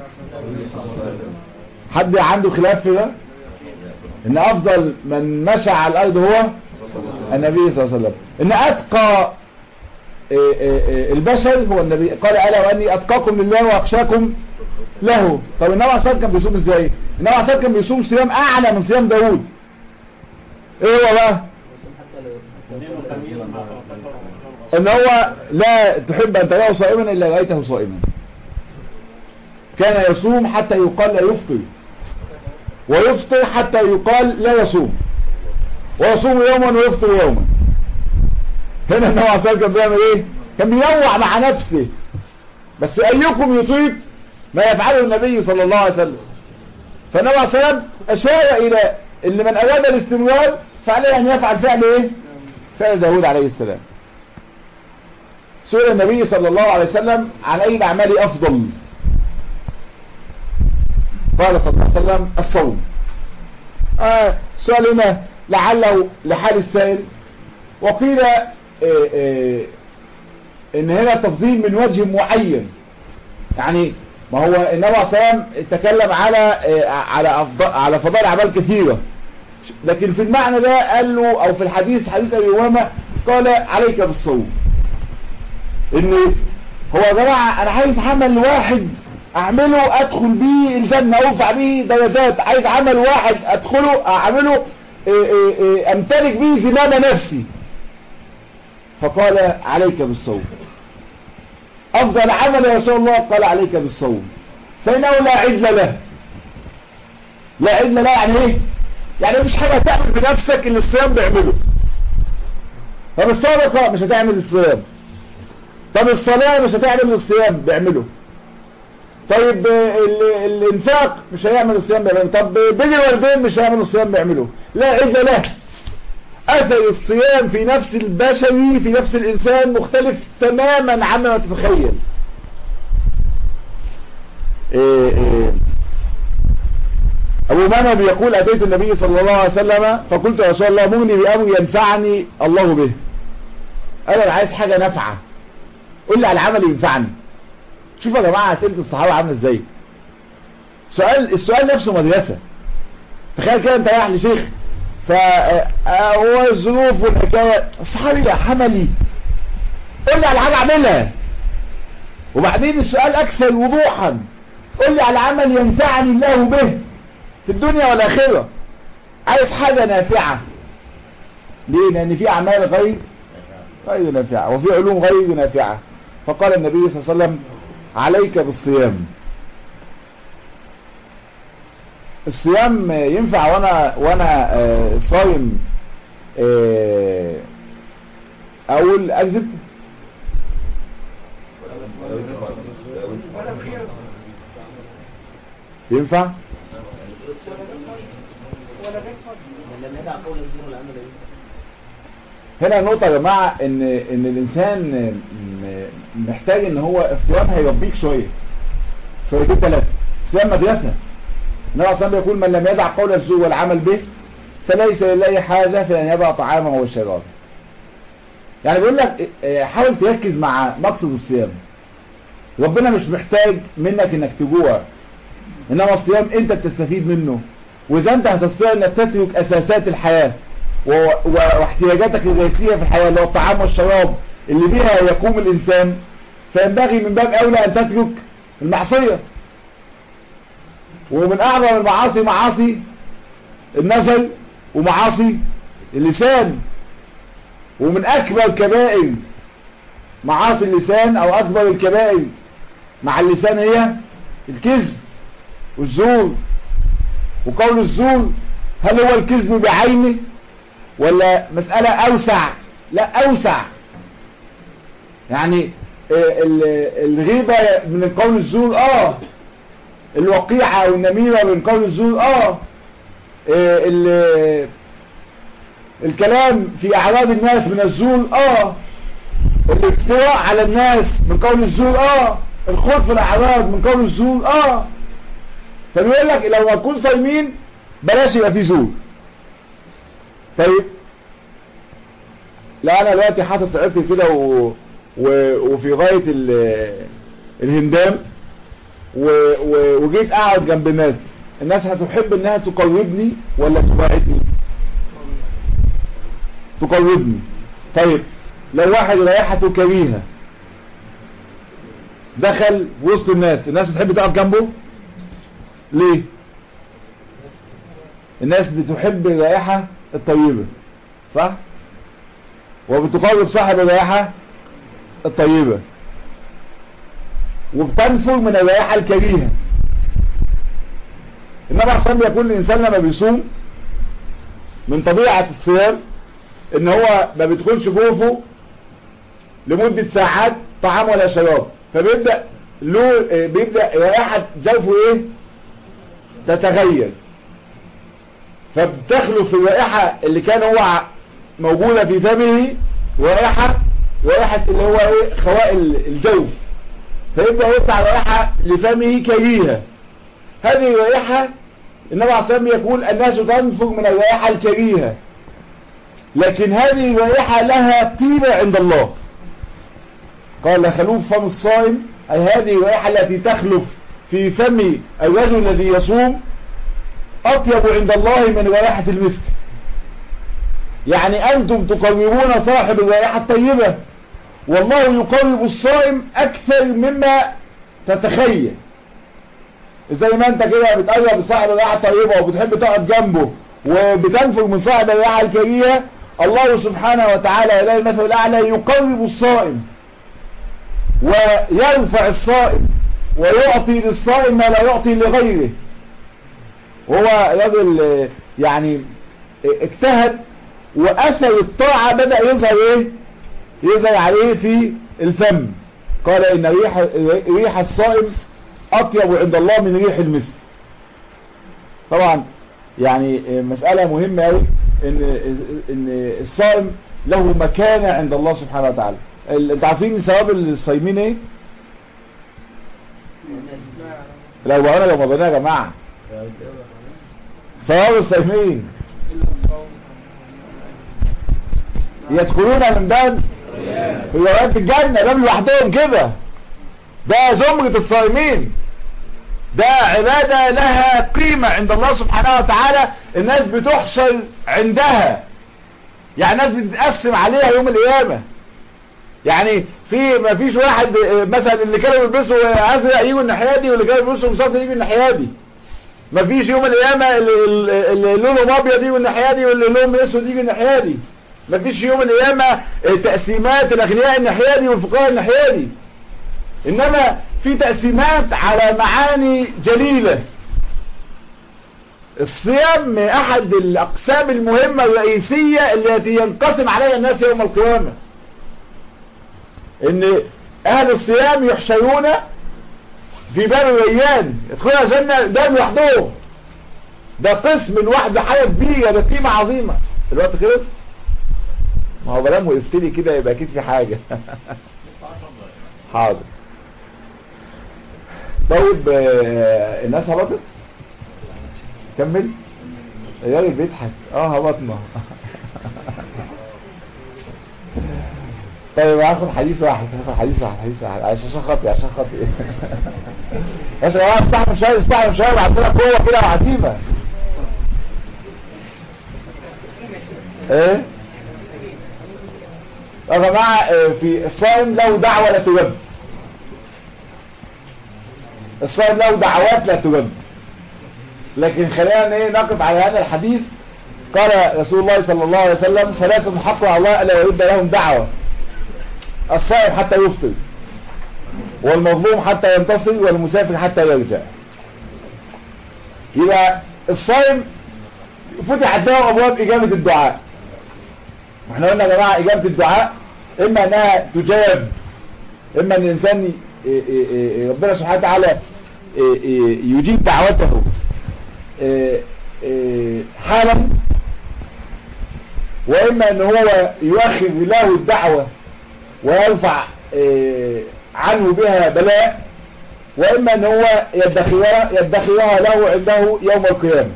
حد عنده خلاف في ده ان افضل من مشى على الارض هو النبي صلى الله عليه وسلم ان اتقى إيه إيه إيه البشر هو النبي قال الا واني اتقاكم لله واخشاكم له طب النبي عليه الصلاه والسلام كان بيصوم ازاي النبي عليه الصلاه والسلام كان بيصوم صيام اعلى من صيام داوود ايه هو بقى اثنين وخميس مع 13 ان هو لا تحب ان تراه صائما الا رايته صائما كان يصوم حتى يقال لا يفطر ويفطر حتى يقال لا يصوم ويصوم يوما ويفطر يوما هنا النبي عليه الصلاه والسلام كان بيعمل ايه كان بينوع مع نفسه بس ايكم يطيق ما يفعله النبي صلى الله عليه وسلم فالنبي عليه الصلاه والسلام اشار الى ان من اراد الاستمرار فعليه ان يفعل فعل ايه فعل داود عليه السلام سئل النبي صلى الله عليه وسلم عن أي الأعمال أفضل قال صلى الله عليه وسلم الصوم آه سؤال هنا لعله لحال السائل وقيل آه آه ان هنا تفضيل من وجه معين يعني ما هو النبي عليه الصلاه والسلام تكلم على آه على أفضل على فضائل اعمال كثيره لكن في المعنى ده قال له او في الحديث حديث ابي امامه قال عليك بالصوم ان هو يا جماعه انا عايز عمل واحد اعمله ادخل بيه الجنه ارفع بيه درجات عايز عمل واحد ادخله اعمله إيه إيه إيه امتلك بيه زمام نفسي فقال عليك بالصوم افضل عمل يا رسول الله قال عليك بالصوم فانه لا عدل له لا عدل له يعني ايه يعني مش حاجه تعمل بنفسك اللي الصيام بيعمله طب الصدقه مش هتعمل الصيام طب الصلاة مش هتعمل الصيام بيعمله طيب ال- الانفاق مش هيعمل الصيام بيعمله طب بر الوالدين مش هيعمل الصيام بيعمله لا عد له اثر الصيام في نفس البشري في نفس الانسان مختلف تماما عما تتخيل إيه إيه ابو منى بيقول اتيت النبي صلى الله عليه وسلم فقلت يا رسول الله مغني بامر ينفعني الله به انا أنا عايز حاجه نافعه قول لي على عمل ينفعني شوف يا جماعه اسئله الصحابه عامله ازاي سؤال السؤال نفسه مدرسه تخيل كده انت رايح لشيخ فهو الظروف والحكايه الصحابي عملي قول لي على حاجه اعملها وبعدين السؤال اكثر وضوحا قول لي على عمل ينفعني الله به في الدنيا والاخره عايز حاجه نافعه ليه لان في اعمال غير غير نافعة وفي علوم غير نافعة فقال النبي صلى الله عليه وسلم عليك بالصيام الصيام ينفع وانا وانا آه، صايم آه، اقول اكذب ينفع لما يدع قول الزور والعمل به هنا نقطة يا جماعة ان ان الانسان م- محتاج ان هو الصيام هيربيك شوية شويتين ثلاثة صيام مدرسة النبي صلى الله يقول من لم يدع قول الزور والعمل به فليس لله حاجة في ان يدع طعامه وشرابه يعني بيقول لك اه، حاول تركز مع مقصد الصيام ربنا مش محتاج منك انك تجوع انما الصيام انت بتستفيد منه واذا انت هتستطيع انك تترك اساسات الحياة و- و- واحتياجاتك الرئيسية في الحياة اللي هو الطعام والشراب اللي بيها يقوم الانسان فينبغي من باب اولى ان تترك المعصية ومن اعظم المعاصي معاصي النزل ومعاصي اللسان ومن اكبر الكبائر معاصي اللسان او اكبر الكبائر مع اللسان هي الكذب والزور وقول الزور هل هو الكذب بعينه ولا مسألة اوسع لا اوسع يعني آه، ال- الغيبة من قول الزور اه الوقيعة والنميمة من قول الزور اه آه، ال- الكلام في اعراض الناس من الزور اه الافتراء على الناس من قول الزور اه الخوض في الاعراض من قول الزور اه فبيقول لك لو هتكون صايمين بلاش يبقى فيه زور طيب لا انا دلوقتي حاطط عقدي كده و... و... وفي غاية ال... الهندام و... و... وجيت اقعد جنب ناس الناس هتحب انها تقربني ولا تبعدني تقربني طيب لو واحد رائحته كريهة دخل وسط الناس الناس تحب تقعد جنبه ليه الناس بتحب الرائحة الطيبة صح وبتقرب صاحب الرائحة الطيبة وبتنفر من الرائحة الكريهة النبي عليه الصلاة والسلام يقول الإنسان لما بيصوم من طبيعة الصيام ان هو ما بيدخلش جوفه لمدة ساعات طعام ولا شراب فبيبدأ له آه، بيبدأ رائحة جوفه ايه تتغير فبتخلف الرائحة اللي كان هو ع- موجودة في فمه رائحة رائحة اللي هو ايه خوائل الجوف فيبدأ يطلع رائحة لفمه كريهة هذه الرائحة النبي عليه الصلاة والسلام يقول الناس تنفر من الرائحة الكريهة لكن هذه الرائحة لها قيمة عند الله قال خلوف فم الصائم أي هذه الرائحة التي تخلف في فم الرجل الذي يصوم أطيب عند الله من رائحة المسك يعني أنتم تقربون صاحب الرائحة الطيبة والله يقرب الصائم أكثر مما تتخيل زي ما انت كده بتقرب صاحب الرائحة الطيبة وبتحب تقعد جنبه وبتنفر من صاحب الرائحة الكريهة الله سبحانه وتعالى إلى المثل الأعلى يقرب الصائم ويرفع الصائم ويعطي للصائم ما لا يعطي لغيره وهو رجل آه، يعني آه، اجتهد وأثر الطاعة بدأ يظهر ايه يظهر عليه في الفم قال إن ريح, ريح الصائم أطيب عند الله من ريح المسك طبعا يعني آه، مسألة مهمة أوي إن, إن الصائم له مكانة عند الله سبحانه وتعالى ال- انتوا عارفين ثواب الصايمين ايه؟ الأربعين رمضان يا جماعة ثواب الصايمين يدخلون من باب في روايات الجنة باب لوحدهم كده ده زمرة الصائمين ده عبادة لها قيمة عند الله سبحانه وتعالى الناس بتحشر عندها يعني الناس بتتقسم عليها يوم القيامة يعني في ما فيش واحد آه، مثلا اللي كانوا بيلبسوا ازرق يجوا الناحيه دي واللي كانوا بيلبسوا رصاص يجوا الناحيه دي ما فيش يوم القيامه اللي اللي لونهم ابيض يجوا الناحيه دي واللي لونهم اسود يجوا الناحيه دي مفيش يوم القيامة اه، تقسيمات الاغنياء الناحية دي والفقراء الناحية دي انما في تقسيمات على معاني جليلة الصيام احد الاقسام المهمة الرئيسية التي ينقسم عليها الناس يوم القيامة ان اهل الصيام يحشرون في باب الريان يدخلون الجنة ده لوحدهم ده قسم لوحده حاجة كبيرة ده قيمة عظيمة الوقت خلص ما هو بلام وقفت لي كده يبقى اكيد في حاجة حاضر طيب آه، الناس هبطت كمل الراجل بيضحك اه هبطنا طيب هاخد حديث واحد هاخد حديث واحد حديث واحد عشان خاطري عشان خاطري بس يا جماعه استحمل شويه استحمل شويه وعندنا قوه كده وعزيمه ايه يا جماعه آه، في الصائم له دعوه لا تجب الصائم له دعوات لا تجب لكن خلينا ايه نقف على هذا الحديث قال رسول الله صلى الله عليه وسلم ثلاث حق على الله الا يرد لهم دعوه الصائم حتى يفطر والمظلوم حتى ينتصر والمسافر حتى يرجع يبقى الصائم فتحت له ابواب اجابه الدعاء واحنا قلنا يا جماعه اجابه الدعاء اما انها تجاب اما ان الانسان ي- ي- ي- ربنا سبحانه وتعالى ي- ي- يجيب دعوته ي- ي- حالا واما ان هو يؤخر له الدعوه ويرفع ي- عنه بها بلاء واما ان هو يدخرها يدخرها له عنده يوم القيامه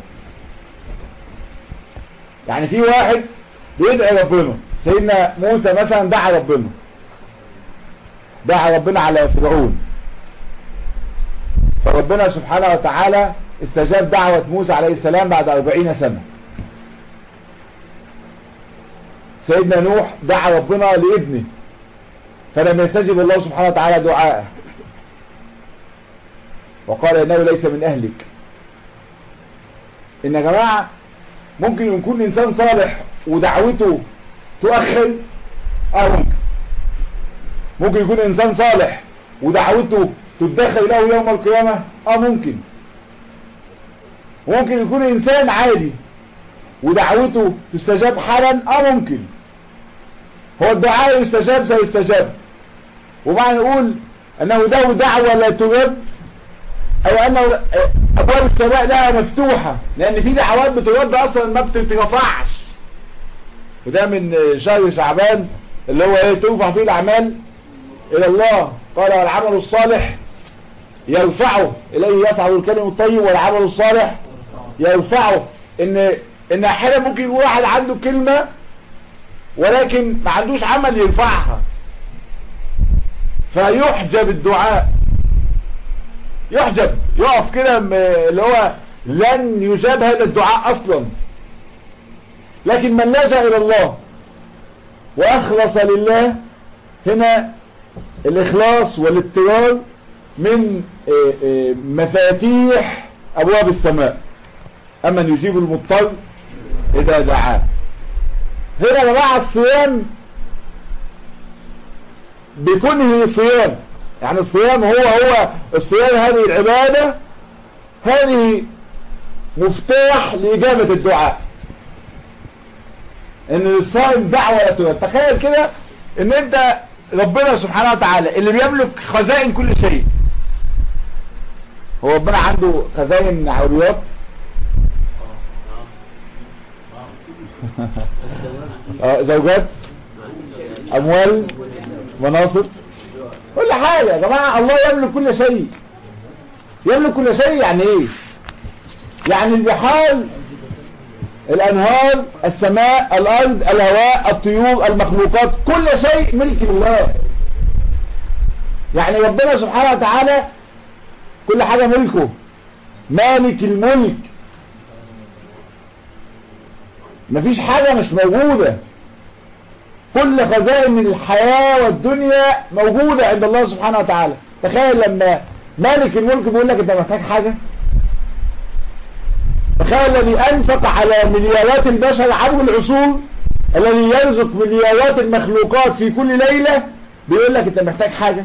يعني في واحد بيدعي ربنا سيدنا موسى مثلا دعا ربنا دعا ربنا على فرعون فربنا سبحانه وتعالى استجاب دعوة موسى عليه السلام بعد أربعين سنة سيدنا نوح دعا ربنا لابنه فلم يستجب الله سبحانه وتعالى دعاءه وقال إنه ليس من أهلك إن يا جماعة ممكن يكون إنسان صالح ودعوته تؤخر اه ممكن ممكن يكون إنسان صالح ودعوته تدخل له يوم القيامة اه ممكن ممكن يكون إنسان عادي ودعوته تستجاب حالا اه ممكن هو الدعاء يستجاب سيستجاب ومعنى نقول أنه له دعوة لا تجاب أو أنه أبواب السماء لها مفتوحة لأن في دعوات بترد أصلا ما بتترفعش وده من شهر شعبان اللي هو ايه ترفع فيه الأعمال إلى الله قال العمل الصالح يرفعه إليه يصعد الكلم الطيب والعمل الصالح يرفعه إن إن أحيانا ممكن يكون واحد عنده كلمة ولكن ما عندوش عمل يرفعها فيحجب الدعاء يحجب يقف كده م- اللي هو لن يجاب هذا الدعاء اصلا لكن من لجأ الى الله واخلص لله هنا الاخلاص والاضطرار من آه، آه، مفاتيح ابواب السماء اما يجيب المضطر اذا دعاه هنا يا جماعه الصيام بكونه صيام يعني الصيام هو هو الصيام هذه العبادة هذه مفتاح لإجابة الدعاء ان الصائم دعوة لا ترد تخيل كده ان انت ربنا سبحانه وتعالى اللي بيملك خزائن كل شيء هو ربنا عنده خزائن عربيات آه، زوجات اموال مناصب كل حاجة يا جماعة الله يملك كل شيء يملك كل شيء يعني ايه يعني البحار الانهار السماء الارض الهواء الطيور المخلوقات كل شيء ملك الله يعني ربنا سبحانه وتعالى كل حاجة ملكه مالك الملك مفيش حاجة مش موجودة كل خزائن من الحياة والدنيا موجودة عند الله سبحانه وتعالى تخيل لما مالك الملك بيقول لك انت محتاج حاجة تخيل الذي انفق على مليارات البشر عبر العصور الذي يرزق مليارات المخلوقات في كل ليلة بيقول لك انت محتاج حاجة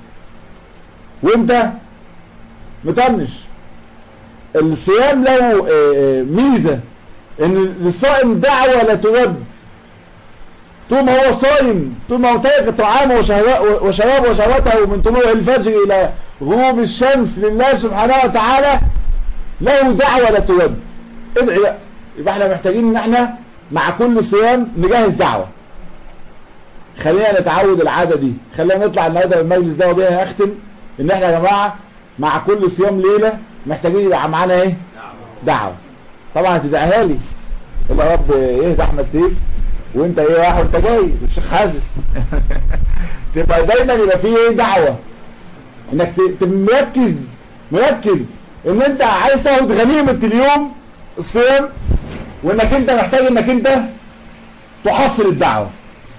وانت مطنش الصيام له آه، آه، ميزة ان للصائم دعوة لا ترد طول ما هو صائم طول ما هو تارك طعامه وشهوا- وشرابه وشهوته من طلوع الفجر الى غروب الشمس لله سبحانه وتعالى له دعوة لا ترد ادعي بقى يبقى احنا محتاجين ان احنا مع كل صيام نجهز دعوة خلينا نتعود العادة دي خلينا نطلع النهارده من المجلس ده وبيها اختم ان احنا يا جماعة مع كل صيام ليلة محتاجين يبقى معانا ايه دعوة طبعا هتدعيها لي يقول يا رب ايه احمد سيف وانت ايه واحد وانت جاي الشيخ حازم تبقى دايما يبقى فيه ايه دعوة انك ت- تبقى مركز مركز ان انت عايز تاخد غنيمة اليوم الصيام وانك انت محتاج انك انت تحصل الدعوة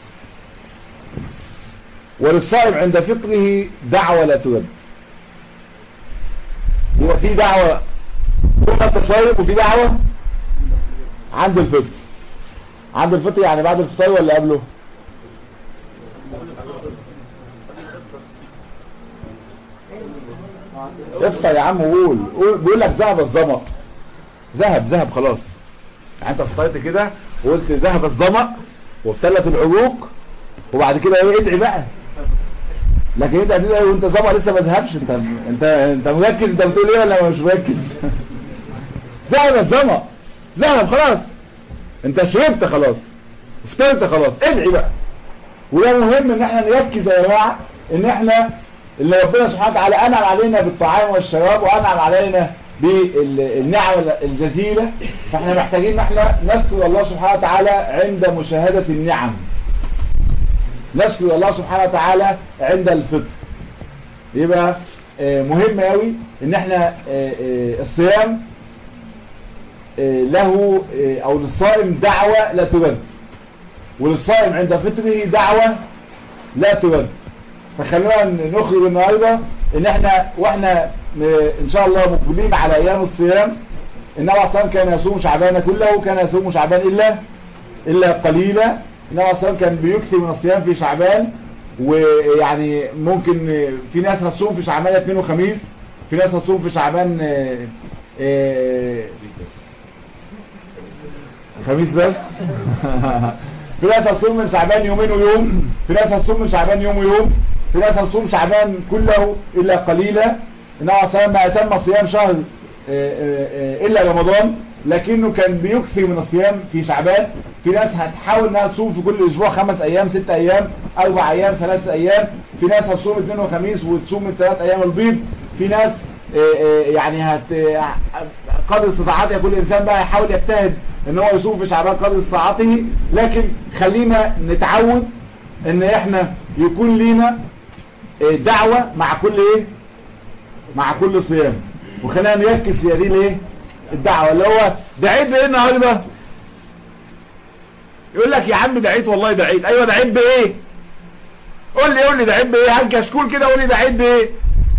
وللصائم عند فطره دعوة لا ترد يبقى في دعوة طول ما انت صايم وفي دعوة عند الفطر عند الفطر يعني بعد الفطار ولا قبله افطر يا عم وقول قول بيقول لك ذهب الظمأ ذهب ذهب خلاص يعني انت فطرت كده وقلت ذهب الظمأ وابتلت العروق وبعد كده ايه ادعي بقى لكن انت هتدعي وانت ظمأ لسه ما ذهبش انت انت انت مركز انت بتقول ايه ولا مش مركز ذهب الظمأ ذهب خلاص انت شربت خلاص افطرت خلاص ادعي بقى وده مهم ان احنا نركز يا جماعه ان احنا اللي ربنا سبحانه وتعالى انعم علينا بالطعام والشراب وانعم علينا بالنعم الجزيله فاحنا محتاجين ان احنا نذكر الله سبحانه وتعالى عند مشاهده النعم نذكر الله سبحانه وتعالى عند الفطر يبقى آه، مهم قوي ان احنا آه، آه، الصيام آه، له آه، او للصائم دعوة لا ترد وللصائم عند فطره دعوة لا ترد فخلونا نخرج النهاردة ان احنا واحنا م- ان شاء الله مقبلين على ايام الصيام النبي عليه الصلاة والسلام كان يصوم شعبان كله كان يصوم شعبان الا الا قليلا النبي عليه الصلاة والسلام كان بيكثر من الصيام في شعبان ويعني ممكن في ناس هتصوم في شعبان اثنين وخميس في ناس هتصوم في شعبان آه، آه، خميس بس في ناس هتصوم من شعبان يومين ويوم في ناس هتصوم من شعبان يوم ويوم في ناس هتصوم شعبان كله إلا قليلا النبي عليه الصلاة والسلام ما أتم صيام شهر آه، آه، آه، إلا رمضان لكنه كان بيكثر من الصيام في شعبان في ناس هتحاول انها تصوم في كل اسبوع خمس ايام ست ايام اربع ايام ثلاث ايام في ناس هتصوم اثنين وخميس وتصوم الثلاث ايام البيض في ناس آه، آه، يعني هت آه، قدر استطاعته كل انسان بقى يحاول يجتهد ان هو يصوم في شعبان قدر استطاعته لكن خلينا نتعود ان احنا يكون لينا آه، دعوة مع كل ايه مع كل صيام وخلينا نركز في هذه الايه الدعوة اللي هو دعيت بايه النهارده يقول لك يا عم دعيت والله دعيت ايوه دعيت بايه قول لي قول لي دعيت بايه هات كشكول كده قول لي دعيت بايه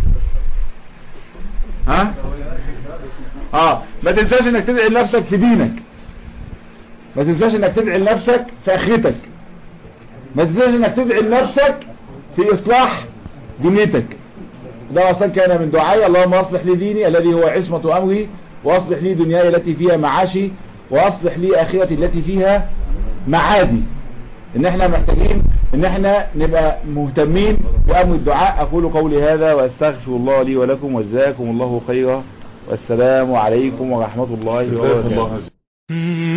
ها اه ما تنساش انك تدعي لنفسك في دينك ما تنساش انك تدعي لنفسك في اخرتك ما تنساش انك تدعي لنفسك في اصلاح دنيتك ده اصلا كان من دعائي اللهم اصلح لي ديني الذي هو عصمة امري واصلح لي دنياي التي فيها معاشي واصلح لي اخرتي التي فيها معادي ان احنا محتاجين ان احنا نبقى مهتمين بامر الدعاء اقول قولي هذا واستغفر الله لي ولكم وجزاكم الله خيرا والسلام عليكم ورحمة الله جزاكم وبركاته الله خير.